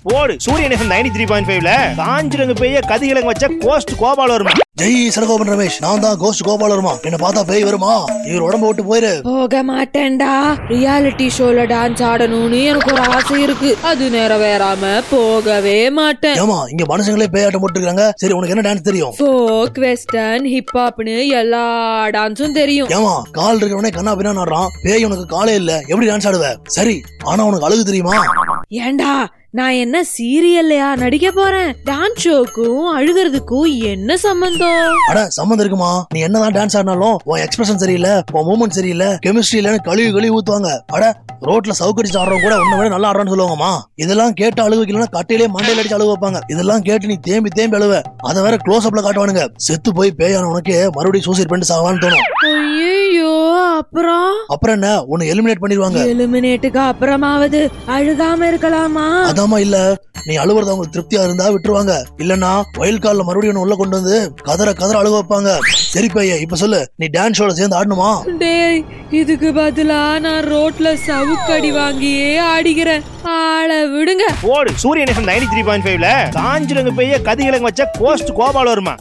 போடு சூரியன் FM ninety three point ஃபைவ்ல காஞ்சிரங்க பெய்ய கதிகிழங்கு வச்ச கோஸ்ட் கோபால் வருமா ஜெய் சடகோபன் ரமேஷ் நான் தான் கோஸ்ட் கோபால் வருமா என்ன பார்த்தா பேய் வருமா இவர் உடம்ப விட்டு போயிரு போக மாட்டேன்டா ரியாலிட்டி ஷோல டான்ஸ் ஆடணும்னு எனக்கு ஒரு ஆசை இருக்கு அது நிறைவேறாம போகவே மாட்டேன் ஏமா இங்க மனுஷங்களே பேயாட்டம் போட்டுருக்காங்க சரி உனக்கு என்ன டான்ஸ் தெரியும் ஃபோக் வெஸ்டர்ன் ஹிப்ஹாப்னு எல்லா டான்ஸும் தெரியும் ஏமா கால் இருக்கிறவனே கண்ணா பின்னா ஆடுறான் பேய் உனக்கு காலே இல்ல எப்படி டான்ஸ் ஆடுவ சரி ஆனா உனக்கு அழகு தெரியுமா ஏண்டா நான் என்ன சீரியல்லையா நடிக்க போறேன் டான்ஸ் ஷோக்கும் அழுகிறதுக்கும் என்ன சம்பந்தம் அட சம்மந்தம் இருக்குமா நீ என்னதான் டான்ஸ் ஆடினாலும் உன் எக்ஸ்பிரஷன் சரியில்லை உன் மூமெண்ட் சரியில்லை கெமிஸ்ட்ரி இல்லைன்னு கழுவி கழுவி ஊத்துவாங்க அட ரோட்ல சவுக்கடிச்சு ஆடுறவங்க கூட உன்னை விட நல்லா ஆடுறான்னு சொல்லுவாங்கம்மா இதெல்லாம் கேட்டு அழுக வைக்கலன்னா கட்டையிலே மண்டையில அடிச்சு அழுக வைப்பாங்க இதெல்லாம் கேட்டு நீ தேம்பி தேம்பி அழுவ அதை வேற க்ளோஸ் அப்ல காட்டுவானுங்க செத்து போய் பேயான உனக்கு மறுபடியும் சூசைட் பண்ணிட்டு சாவான்னு தோணும் ஐயோ அப்புறம் அப்புறம் என்ன உன்னை எலிமினேட் பண்ணிடுவாங்க எலிமினேட்டுக்கு அப்புறமாவது அழுகாம இருக்கலாமா அதாம்மா இல்ல நீ அழுவுறது அவங்களுக்கு திருப்தியா இருந்தா விட்டுருவாங்க இல்லன்னா வயல் கால்ல மறுபடியும் உன்னை உள்ள கொண்டு வந்து கதற கதற அழுக வைப்பாங்க சரி பைய இப்ப சொல்லு நீ டான்ஸ் ஷோல சேர்ந்து ஆடணுமா டேய் இதுக்கு பதிலா நான் ரோட்ல சவுக்கடி வாங்கியே ஆடிக்கிறேன் ஆள விடுங்க போடு சூரியன் எஃப்எம் நைன்டி த்ரீ பாயிண்ட் ஃபைவ்ல காஞ்சிரங்க பெய்ய கதிகிழங்கு வச்ச கோஸ்ட் கோபால் வருமா